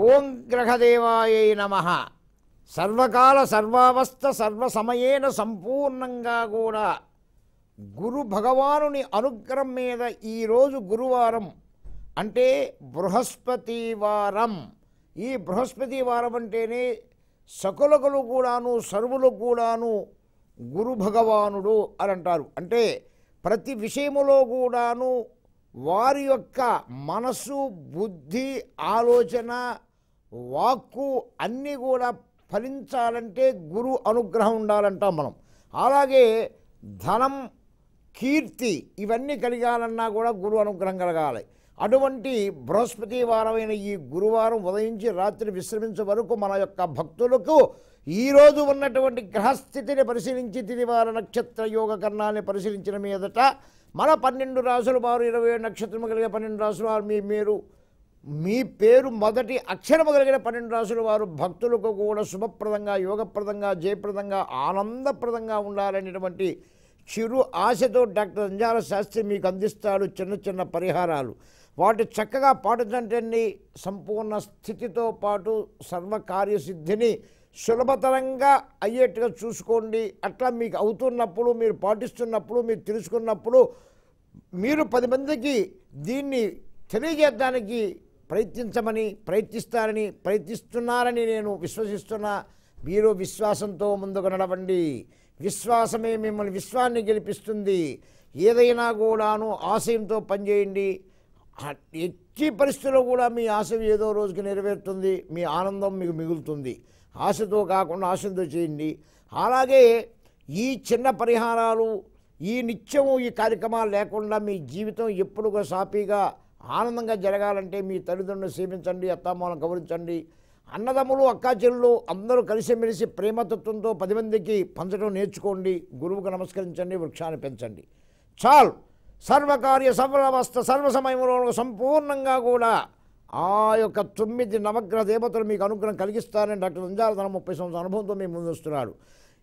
ఓం గ్రహదేవాయ నమ సర్వకాల సర్వావస్థ సర్వసమయేన సంపూర్ణంగా కూడా గురు భగవానుని అనుగ్రహం మీద ఈరోజు గురువారం అంటే బృహస్పతి వారం ఈ బృహస్పతి వారం అంటేనే సకులకులు కూడాను సర్వులు కూడాను గురు భగవానుడు అని అంటారు అంటే ప్రతి విషయములో కూడాను వారి యొక్క మనసు బుద్ధి ఆలోచన వాక్కు అన్నీ కూడా ఫలించాలంటే గురు అనుగ్రహం ఉండాలంటాం మనం అలాగే ధనం కీర్తి ఇవన్నీ కలిగాలన్నా కూడా గురు అనుగ్రహం కలగాలి అటువంటి బృహస్పతి వారమైన ఈ గురువారం ఉదయించి రాత్రి విశ్రమించే వరకు మన యొక్క భక్తులకు ఈరోజు ఉన్నటువంటి గ్రహస్థితిని పరిశీలించి తిదివార నక్షత్ర యోగ కర్ణాన్ని పరిశీలించిన మీదట మన పన్నెండు రాసుల వారు ఇరవై ఏడు నక్షత్రము కలిగే పన్నెండు రాసుల వారు మీ మీరు మీ పేరు మొదటి అక్షరము కలిగిన పన్నెండు రాసుల వారు భక్తులకు కూడా శుభప్రదంగా యోగప్రదంగా జయప్రదంగా ఆనందప్రదంగా ఉండాలనేటువంటి చిరు ఆశతో డాక్టర్ అంజాల శాస్త్రి మీకు అందిస్తాడు చిన్న చిన్న పరిహారాలు వాటి చక్కగా పాటించండి సంపూర్ణ స్థితితో పాటు సర్వకార్యసిద్ధిని సులభతరంగా అయ్యేట్టుగా చూసుకోండి అట్లా మీకు అవుతున్నప్పుడు మీరు పాటిస్తున్నప్పుడు మీరు తెలుసుకున్నప్పుడు మీరు పది మందికి దీన్ని తెలియజేయడానికి ప్రయత్నించమని ప్రయత్నిస్తారని ప్రయత్నిస్తున్నారని నేను విశ్వసిస్తున్నా మీరు విశ్వాసంతో ముందుకు నడవండి విశ్వాసమే మిమ్మల్ని విశ్వాన్ని గెలిపిస్తుంది ఏదైనా కూడాను ఆశయంతో పనిచేయండి ఆ ఎట్టి పరిస్థితుల్లో కూడా మీ ఆశ ఏదో రోజుకి నెరవేరుతుంది మీ ఆనందం మీకు మిగులుతుంది ఆశతో కాకుండా ఆశతో చేయండి అలాగే ఈ చిన్న పరిహారాలు ఈ నిత్యము ఈ కార్యక్రమాలు లేకుండా మీ జీవితం ఎప్పుడు కూడా సాఫీగా ఆనందంగా జరగాలంటే మీ తల్లిదండ్రులు సేవించండి అత్తామాలను గౌరవించండి అన్నదమ్ములు అక్కాచెల్లు అందరూ కలిసిమెలిసి ప్రేమతత్వంతో పది మందికి పంచడం నేర్చుకోండి గురువుకు నమస్కరించండి వృక్షాన్ని పెంచండి చాలు సర్వకార్య సర్వవస్థ సర్వసమయంలో సంపూర్ణంగా కూడా ఆ యొక్క తొమ్మిది నవగ్రహ దేవతలు మీకు అనుగ్రహం కలిగిస్తారని డాక్టర్ అంజాల తన ముప్పై సంవత్సరాల అనుభవంతో మేము ముందు వస్తున్నాడు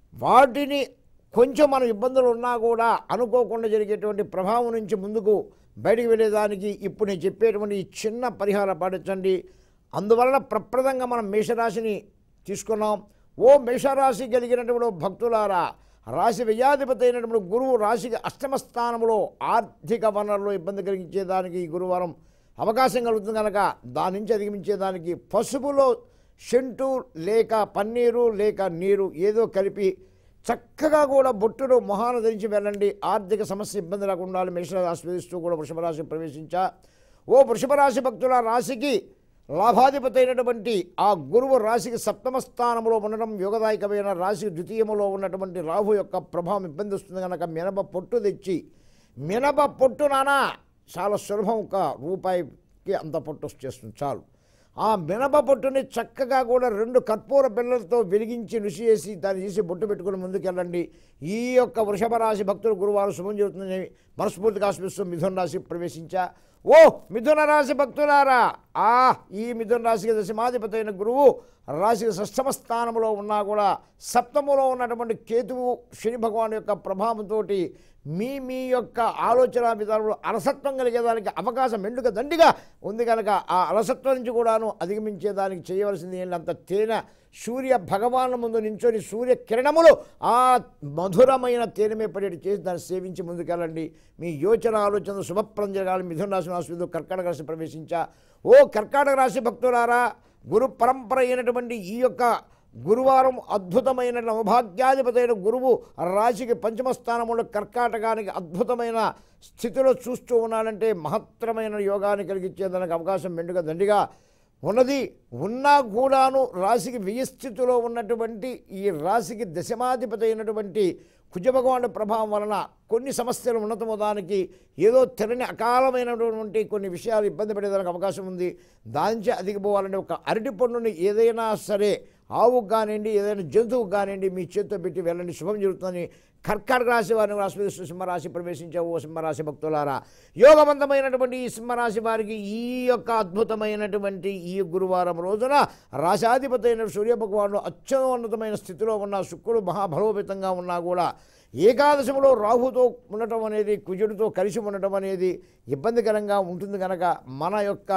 వాటిని కొంచెం మనం ఇబ్బందులు ఉన్నా కూడా అనుకోకుండా జరిగేటువంటి ప్రభావం నుంచి ముందుకు బయటికి వెళ్ళేదానికి ఇప్పుడు నేను చెప్పేటువంటి ఈ చిన్న పరిహారం పాటించండి అందువలన ప్రప్రదంగా మనం మేషరాశిని తీసుకున్నాం ఓ మేషరాశి కలిగినటువంటి భక్తులారా రాశి వ్యయాధిపతి అయినటువంటి గురువు రాశికి అష్టమ స్థానంలో ఆర్థిక వనరులు ఇబ్బంది కలిగించేదానికి ఈ గురువారం అవకాశం కలుగుతుంది కనుక దాని నుంచి అధిగమించేదానికి పసుపులో షెంటు లేక పన్నీరు లేక నీరు ఏదో కలిపి చక్కగా కూడా బొట్టును మొహాన ధరించి వెళ్ళండి ఆర్థిక సమస్య ఇబ్బంది లేకుండా ఉండాలి మేషరాశి ఆస్వాదిస్తూ కూడా వృషభరాశి ప్రవేశించా ఓ వృషభరాశి భక్తుల రాశికి లాభాధిపతి అయినటువంటి ఆ గురువు రాశికి సప్తమ స్థానంలో ఉండడం యోగదాయకమైన రాశి ద్వితీయములో ఉన్నటువంటి రాహు యొక్క ప్రభావం ఇబ్బంది వస్తుంది కనుక మినప పొట్టు తెచ్చి మినప పొట్టు నానా చాలా సులభం ఒక రూపాయికి అంత పొట్టు వచ్చేస్తుంది చాలు ఆ మినప పొట్టుని చక్కగా కూడా రెండు కర్పూర బిళ్ళలతో వెలిగించి రుచి చేసి దాన్ని తీసి బొట్టు పెట్టుకుని ముందుకెళ్ళండి ఈ యొక్క వృషభ రాశి భక్తులు గురువారం శుభం జరుగుతుందని మనస్ఫూర్తిగా ఆశిస్తూ మిథున రాశి ప్రవేశించా ఓ మిథున రాశి భక్తులారా ఆ ఈ మిథున రాశికి దశమాధిపతి అయిన గురువు రాశికి షష్టమ స్థానంలో ఉన్నా కూడా సప్తములో ఉన్నటువంటి కేతువు శని భగవాన్ యొక్క ప్రభావంతో మీ మీ యొక్క ఆలోచన విధానంలో అలసత్వం కలిగేదానికి అవకాశం మెండుగా దండిగా ఉంది కనుక ఆ అలసత్వం నుంచి కూడాను అధిగమించేదానికి చేయవలసింది ఏంటంత తేనె సూర్య భగవాన్ ముందు నించొని సూర్య కిరణములు ఆ మధురమైన తేనెమే పడేటి చేసి దాన్ని సేవించి ముందుకెళ్ళండి మీ యోచన ఆలోచన శుభప్రం జరగాలి మిథున రాశి ఆశ్రదు కర్కాటక రాశి ప్రవేశించా ఓ కర్కాటక రాశి భక్తులారా గురు పరంపర అయినటువంటి ఈ యొక్క గురువారం అద్భుతమైన నవభాగ్యాధిపతి అయిన గురువు రాశికి పంచమ స్థానంలో కర్కాటకానికి అద్భుతమైన స్థితిలో చూస్తూ ఉన్నాడంటే మహత్తరమైన యోగాన్ని కలిగించేదానికి అవకాశం మెండుగా దండిగా ఉన్నది ఉన్నా కూడాను రాశికి వ్యయ స్థితిలో ఉన్నటువంటి ఈ రాశికి దశమాధిపతి అయినటువంటి కుజభగవానుడి ప్రభావం వలన కొన్ని సమస్యలు ఉన్నతమవడానికి ఏదో తెరని అకాలమైనటువంటి కొన్ని విషయాలు ఇబ్బంది పడేదానికి అవకాశం ఉంది దానించి అదిగిపోవాలంటే ఒక అరటి పండుని ఏదైనా సరే ఆవుకు కానివ్వండి ఏదైనా జంతువుకు కానివ్వండి మీ చేతితో పెట్టి వెళ్ళండి శుభం జరుగుతుందని కర్కాటక రాశి వారిని ఆస్వాదిస్తూ సింహరాశి ప్రవేశించే ఓ సింహరాశి భక్తులారా యోగవంతమైనటువంటి ఈ సింహరాశి వారికి ఈ యొక్క అద్భుతమైనటువంటి ఈ గురువారం రోజున రాశాధిపతి అయిన సూర్యభగవానుడు అత్యున్నతమైన స్థితిలో ఉన్న శుక్రుడు మహాబలోపేతంగా ఉన్నా కూడా ఏకాదశిలో రాహుతో ఉండటం అనేది కుజుడితో కలిసి ఉండటం అనేది ఇబ్బందికరంగా ఉంటుంది కనుక మన యొక్క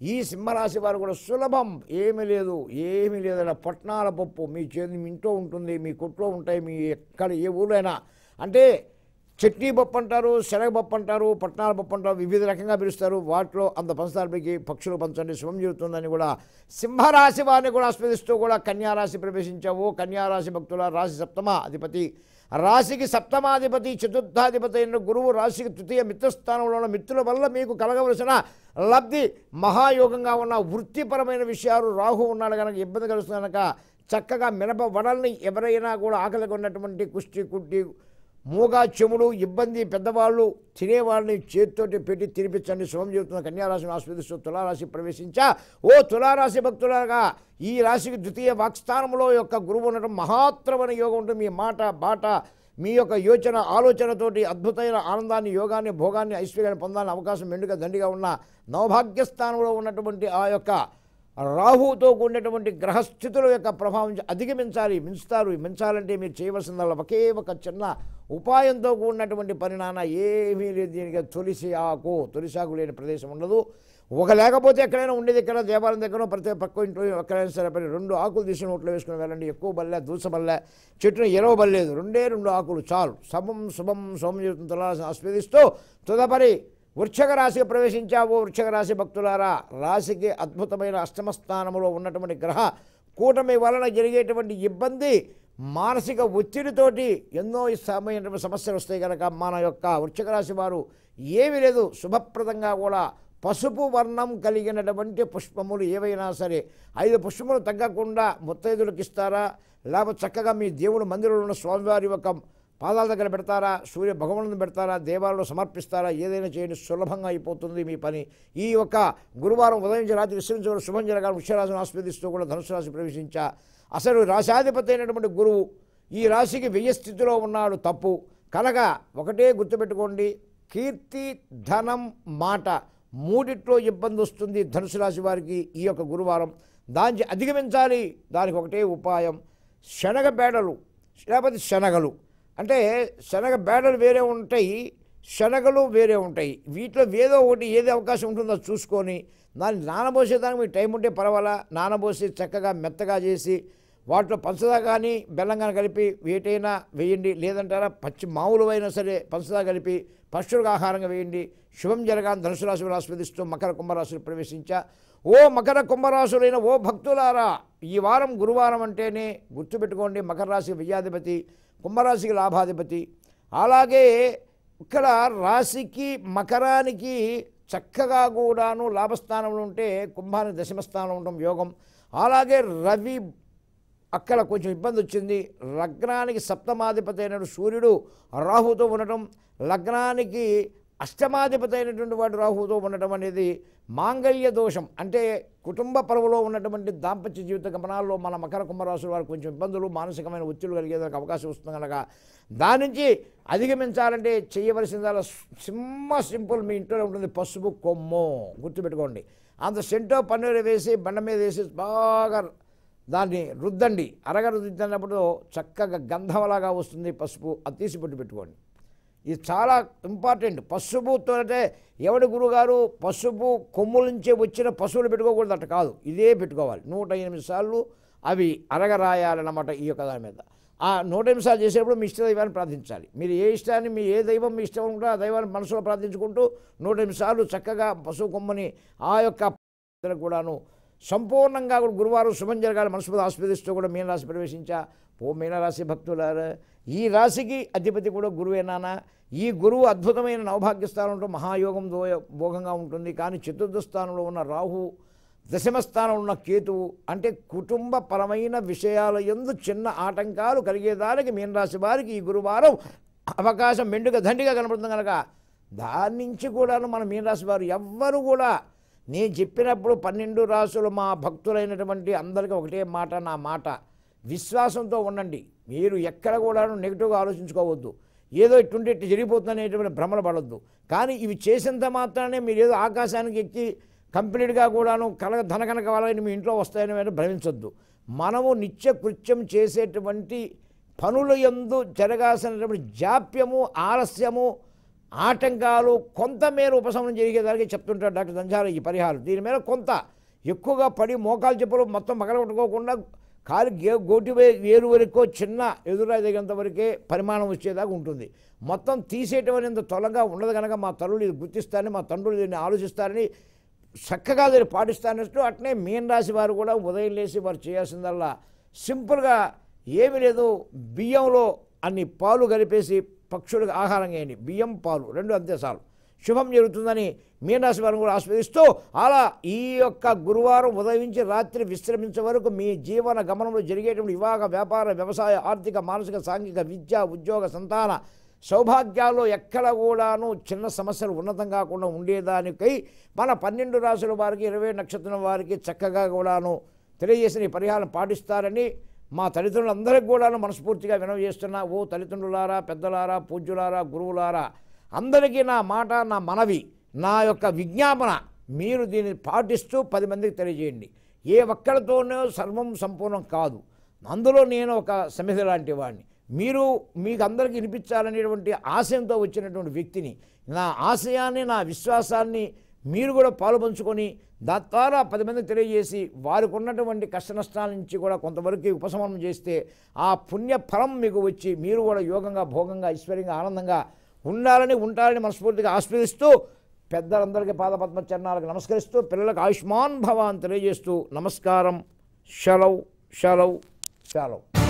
ఈ సింహరాశి వారు కూడా సులభం ఏమీ లేదు ఏమీ లేదు పొట్నాల పప్పు మీ చేతి మీ ఇంట్లో ఉంటుంది మీ కొట్లో ఉంటాయి మీ ఎక్కడ ఏ ఊరైనా అంటే చట్నీ పప్పు అంటారు శనగ పప్పు అంటారు పట్నాల పప్పు అంటారు వివిధ రకంగా పిలుస్తారు వాటిలో అంత పంచదార పెరిగి పక్షులు పంచండి శుభం జరుగుతుందని కూడా సింహరాశి వారిని కూడా ఆస్వాదిస్తూ కూడా కన్యారాశి ప్రవేశించావు కన్యారాశి భక్తుల రాశి సప్తమ అధిపతి రాశికి సప్తమాధిపతి చతుర్థాధిపతి అయిన గురువు రాశికి తృతీయ మిత్రస్థానంలో ఉన్న మిత్రుల వల్ల మీకు కలగవలసిన లబ్ధి మహాయోగంగా ఉన్న వృత్తిపరమైన విషయాలు రాహు ఉన్నాడు కనుక ఇబ్బంది కలుస్తుంది కనుక చక్కగా మినప వడల్ని ఎవరైనా కూడా ఆకలిగా ఉన్నటువంటి కుష్టి కుట్టి మూగా చెముడు ఇబ్బంది పెద్దవాళ్ళు తినేవాళ్ళని చేతితోటి పెట్టి తినిపించండి శుభం చెబుతున్న కన్యారాశిని ఆస్వాదిస్తూ తులారాశి ప్రవేశించా ఓ తులారాశి భక్తులాగా ఈ రాశికి ద్వితీయ వాక్స్థానంలో యొక్క గురువు ఉండటం మహాత్రమైన యోగం ఉంటుంది మీ మాట బాట మీ యొక్క యోచన ఆలోచనతోటి అద్భుతమైన ఆనందాన్ని యోగాన్ని భోగాన్ని ఐశ్వర్యాన్ని పొందాలని అవకాశం మెండుగా దండిగా ఉన్న నవభాగ్యస్థానంలో ఉన్నటువంటి ఆ యొక్క రాహుతో కూడినటువంటి గ్రహస్థితుల యొక్క ప్రభావం అధిగమించాలి మించుతారు మించాలంటే మీరు చేయవలసిందల్లా ఒకే ఒక చిన్న ఉపాయంతో కూడినటువంటి పరిణామ ఏమీ లేదు దీనికి తులసి ఆకు తులసి ఆకు లేని ప్రదేశం ఉండదు ఒక లేకపోతే ఎక్కడైనా ఉండేది ఎక్కడ దేవాలయం దగ్గర ప్రతి పక్క ఇంట్లో ఎక్కడైనా సరే పని రెండు ఆకులు తీసి నోట్లో వేసుకుని వెళ్ళండి ఎక్కువ బల్లె దూస బల్లె చెట్టును ఎరవ బల్లేదు రెండే రెండు ఆకులు చాలు శుభం శుభం శుభం చేస్తుంది తులారాశిని ఆస్వాదిస్తూ తదుపరి వృక్షక రాశికి ప్రవేశించావు వృక్షక రాశి భక్తులారా రాశికి అద్భుతమైన అష్టమ స్థానంలో ఉన్నటువంటి గ్రహ కూటమి వలన జరిగేటువంటి ఇబ్బంది మానసిక ఒత్తిడితోటి ఎన్నో సమయమైన సమస్యలు వస్తాయి కనుక మన యొక్క వృక్షక రాశి వారు ఏమీ లేదు శుభప్రదంగా కూడా పసుపు వర్ణం కలిగినటువంటి పుష్పములు ఏవైనా సరే ఐదు పుష్పములు తగ్గకుండా ముత్తైదులకు ఇస్తారా లేకపోతే చక్కగా మీ దేవుడు మందిరంలో ఉన్న స్వామివారి యొక్క పాదాల దగ్గర పెడతారా సూర్య భగవాను పెడతారా దేవాలయంలో సమర్పిస్తారా ఏదైనా చేయండి సులభంగా అయిపోతుంది మీ పని ఈ యొక్క గురువారం ఉదయం నుంచి రాత్రి విశ్రమించడం శుభం జరగాలి వృక్షరాశిని ఆస్వాదిస్తూ కూడా ధనుసు రాశి ప్రవేశించా అసలు రాశాధిపతి అయినటువంటి గురువు ఈ రాశికి వెయ్యి స్థితిలో ఉన్నాడు తప్పు కనుక ఒకటే గుర్తుపెట్టుకోండి కీర్తి ధనం మాట మూడిట్లో ఇబ్బంది వస్తుంది ధనుసు రాశి వారికి ఈ యొక్క గురువారం దాన్ని అధిగమించాలి దానికి ఒకటే ఉపాయం శనగ బేడలు లేకపోతే శనగలు అంటే శనగ బేడలు వేరే ఉంటాయి శనగలు వేరే ఉంటాయి వీటిలో ఏదో ఒకటి ఏది అవకాశం ఉంటుందో చూసుకొని దాన్ని నానబోసేదానికి మీకు టైం ఉంటే పర్వాలా నానబోసి చక్కగా మెత్తగా చేసి వాటిలో పంచదార కానీ బెల్లం కానీ కలిపి వేటైనా వేయండి లేదంటారా పచ్చి మామూలు అయినా సరే పంచదార కలిపి పశువులకు ఆహారంగా వేయండి శుభం జరగాని ధనుసు రాశిని ఆస్వాదిస్తూ మకర కుంభరాశులు ప్రవేశించా ఓ మకర కుంభరాశులైన ఓ భక్తులారా ఈ వారం గురువారం అంటేనే గుర్తుపెట్టుకోండి మకర రాశి విజయాధిపతి కుంభరాశికి లాభాధిపతి అలాగే ఇక్కడ రాశికి మకరానికి చక్కగా కూడాను లాభస్థానంలో ఉంటే కుంభానికి దశమ స్థానంలో ఉండడం యోగం అలాగే రవి అక్కడ కొంచెం ఇబ్బంది వచ్చింది లగ్నానికి సప్తమాధిపతి అయిన సూర్యుడు రాహుతో ఉండటం లగ్నానికి అష్టమాధిపతి అయినటువంటి వాడు రాహుతో ఉండటం అనేది మాంగళ్య దోషం అంటే కుటుంబ పరువులో ఉన్నటువంటి దాంపత్య జీవిత గమనాల్లో మన మకర కుంభరాశుల వారికి కొంచెం ఇబ్బందులు మానసికమైన ఒత్తిళ్లు కలిగేదానికి అవకాశం వస్తుంది కనుక దాని నుంచి అధిగమించాలంటే చేయవలసిందల్లా సింహ సింపుల్ మీ ఇంట్లో ఉంటుంది పసుపు కొమ్ము గుర్తుపెట్టుకోండి అంత సెంటో పన్నీరు వేసి బండ మీద వేసి బాగా దాన్ని రుద్దండి అరగ రుద్దినప్పుడు చక్కగా గంధంలాగా వస్తుంది పసుపు అది తీసి పెట్టి పెట్టుకోండి ఇది చాలా ఇంపార్టెంట్ పసుపుతో అంటే ఎవడి గురుగారు పసుపు కొమ్ముల నుంచి వచ్చిన పశువులు పెట్టుకోకూడదు అట్ట కాదు ఇదే పెట్టుకోవాలి నూట ఎనిమిది సార్లు అవి అరగరాయాలన్నమాట ఈ యొక్క దాని మీద ఆ నూట ఎనిమిది సార్లు చేసేటప్పుడు మీ ఇష్ట దైవాన్ని ప్రార్థించాలి మీరు ఏ ఇష్టాన్ని మీ ఏ దైవం మీ ఇష్టం ఉంటుందో ఆ దైవాన్ని మనసులో ప్రార్థించుకుంటూ నూట ఎనిమిది సార్లు చక్కగా పశువు కొమ్మని ఆ యొక్క కూడాను సంపూర్ణంగా కూడా గురువారం శుభం జరగాలి మనస్పతి ఆస్వాదిస్తూ కూడా మీనరాశి ప్రవేశించా ఓ మీనరాశి భక్తులారా ఈ రాశికి అధిపతి కూడా గురువేనానా ఈ గురువు అద్భుతమైన నవభాగ్య స్థానంలో మహాయోగం దోయ భోగంగా ఉంటుంది కానీ చతుర్థ స్థానంలో ఉన్న రాహు దశమ స్థానంలో ఉన్న కేతువు అంటే కుటుంబ పరమైన విషయాల ఎందు చిన్న ఆటంకాలు కలిగేదానికి మీనరాశి వారికి ఈ గురువారం అవకాశం మెండుగా దండిగా కనబడుతుంది కనుక దాని నుంచి కూడాను మన మీనరాశి వారు ఎవ్వరు కూడా నేను చెప్పినప్పుడు పన్నెండు రాసులు మా భక్తులైనటువంటి అందరికీ ఒకటే మాట నా మాట విశ్వాసంతో ఉండండి మీరు ఎక్కడ కూడాను నెగిటివ్గా ఆలోచించుకోవద్దు ఏదో ఇటుంటే ఇటు జరిగిపోతుందనేటువంటి భ్రమలు పడద్దు కానీ ఇవి చేసినంత మాత్రానే మీరు ఏదో ఆకాశానికి ఎక్కి కంప్లీట్గా కూడాను కలగ ధనకనక వాళ్ళని మీ ఇంట్లో వస్తాయని మీరు భ్రమించొద్దు మనము నిత్య కృత్యం చేసేటువంటి పనుల యందు జరగాల్సినటువంటి జాప్యము ఆలస్యము ఆటంకాలు కొంతమేర ఉపశమనం జరిగేదానికి చెప్తుంటాడు డాక్టర్ దంచాల ఈ పరిహారం దీని మీద కొంత ఎక్కువగా పడి మోకాలు చెప్పులు మొత్తం పగలగొట్టుకోకుండా కాలు గే గోటి వే- వేరు వరకు చిన్న ఎదురా దిగంత వరకే పరిమాణం వచ్చేదాకా ఉంటుంది మొత్తం తీసేయటం అనేది తొలగా ఉండదు కనుక మా తల్లులు ఇది గుర్తిస్తారని మా తండ్రులు దీన్ని ఆలోచిస్తారని చక్కగా దీన్ని పాటిస్తానట్టు అట్నే మీన రాశి వారు కూడా ఉదయం లేచి వారు చేయాల్సిందల్లా సింపుల్గా ఏమీ లేదు బియ్యంలో అన్ని పాలు కలిపేసి పక్షులకు ఆహారం వేయండి బియ్యం పాలు రెండు అంతే చాలు శుభం జరుగుతుందని మీనరాశి వారిని కూడా ఆస్వాదిస్తూ అలా ఈ యొక్క గురువారం ఉదయించి రాత్రి విశ్రమించే వరకు మీ జీవన గమనంలో జరిగేటువంటి వివాహ వ్యాపార వ్యవసాయ ఆర్థిక మానసిక సాంఘిక విద్య ఉద్యోగ సంతాన సౌభాగ్యాల్లో ఎక్కడ కూడాను చిన్న సమస్యలు ఉన్నతం కాకుండా ఉండేదానికై మన పన్నెండు రాసుల వారికి ఇరవై నక్షత్రం వారికి చక్కగా కూడాను తెలియజేసిన ఈ పరిహారం పాటిస్తారని మా తల్లిదండ్రులందరికీ కూడాను మనస్ఫూర్తిగా వినవ చేస్తున్నా ఓ తల్లిదండ్రులారా పెద్దలారా పూజ్యులారా గురువులారా అందరికీ నా మాట నా మనవి నా యొక్క విజ్ఞాపన మీరు దీన్ని పాటిస్తూ పది మందికి తెలియజేయండి ఏ ఒక్కరితోనూ సర్వం సంపూర్ణం కాదు అందులో నేను ఒక సమిధ లాంటి వాడిని మీరు మీకు అందరికీ వినిపించాలనేటువంటి ఆశయంతో వచ్చినటువంటి వ్యక్తిని నా ఆశయాన్ని నా విశ్వాసాన్ని మీరు కూడా పాలుపంచుకొని దాని ద్వారా పది మంది తెలియజేసి వారికి ఉన్నటువంటి కష్ట నష్టాల నుంచి కూడా కొంతవరకు ఉపశమనం చేస్తే ఆ పుణ్య ఫలం మీకు వచ్చి మీరు కూడా యోగంగా భోగంగా ఐశ్వర్యంగా ఆనందంగా ఉండాలని ఉంటారని మనస్ఫూర్తిగా ఆస్వాదిస్తూ పెద్దలందరికీ పాదపద్మ చరణాలకు నమస్కరిస్తూ పిల్లలకు ఆయుష్మాన్ భవ అని తెలియజేస్తూ నమస్కారం షలవ్ షలవ్ షలవ్